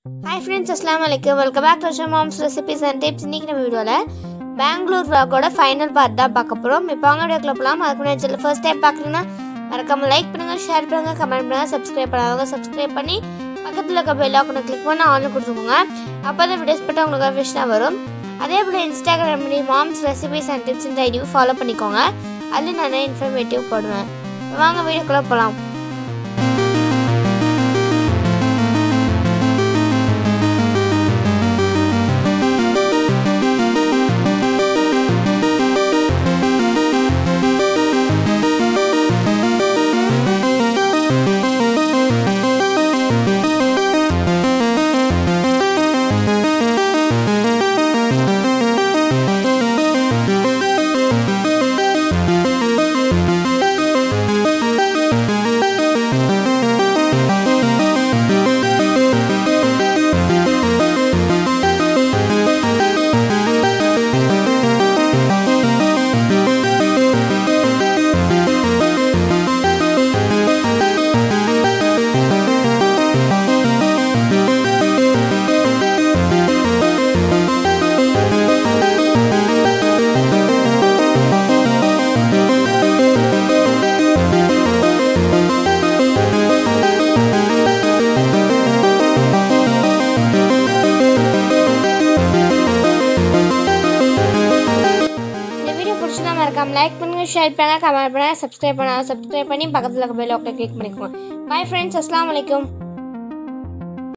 hi friends அஸ்லாம் வலைக்கம் welcome back to mom's recipes and tips இன்றைக்கி நம்ம வீடியோவில் பெங்களூர் vlog-ஓட ஃபைனல் பார்ட் தான் பார்க்க போகிறோம் இப்போ வாங்க வீடியோக்குள்ள போகலாம் அதுக்கு முன்னாடி சேனல் ஃபர்ஸ்ட் டைம் பார்க்குறீங்கன்னா மறக்காம லைக் பண்ணுங்கள் ஷேர் பண்ணுங்கள் கமெண்ட் பண்ணுங்கள் சப்ஸ்கிரைப் பண்ணாதவங்க சப்ஸ்கிரைப் பண்ணி பக்கத்தில் இருக்க பெல் ஆக்கனை கிளிக் பண்ணி ஆன்லைன் கொடுத்துக்கோங்க அப்போ தான் வீடியோஸ் போட்டு உங்களுக்கு விஷயம் வரும் அதே போல் இன்ஸ்டாகிராம் பண்ணி மாம்ஸ் ரெசிபிஸ் அண்ட் டிப்ஸ் இந்த ஐடியும் ஃபாலோ பண்ணிக்கோங்க அதில் நிறைய இன்ஃபர்மேட்டிவ் போடுவேன் வாங்க வீடியோக்குள்ளே போகலாம் இந்த வீடியோ பிடிச்சிருந்தா மறக்காம லைக் பண்ணுங்க ஷேர் பண்ணுங்க கமெண்ட் பண்ணுங்க சப்ஸ்கிரைப் பண்ணுங்க சப்ஸ்கிரைப் பண்ணி பக்கத்தில் இருக்க பெல் ஓகே கிளிக் பண்ணிக்கோங்க பை ஃப்ரெண்ட்ஸ் அஸ்லாம் வலைக்கம்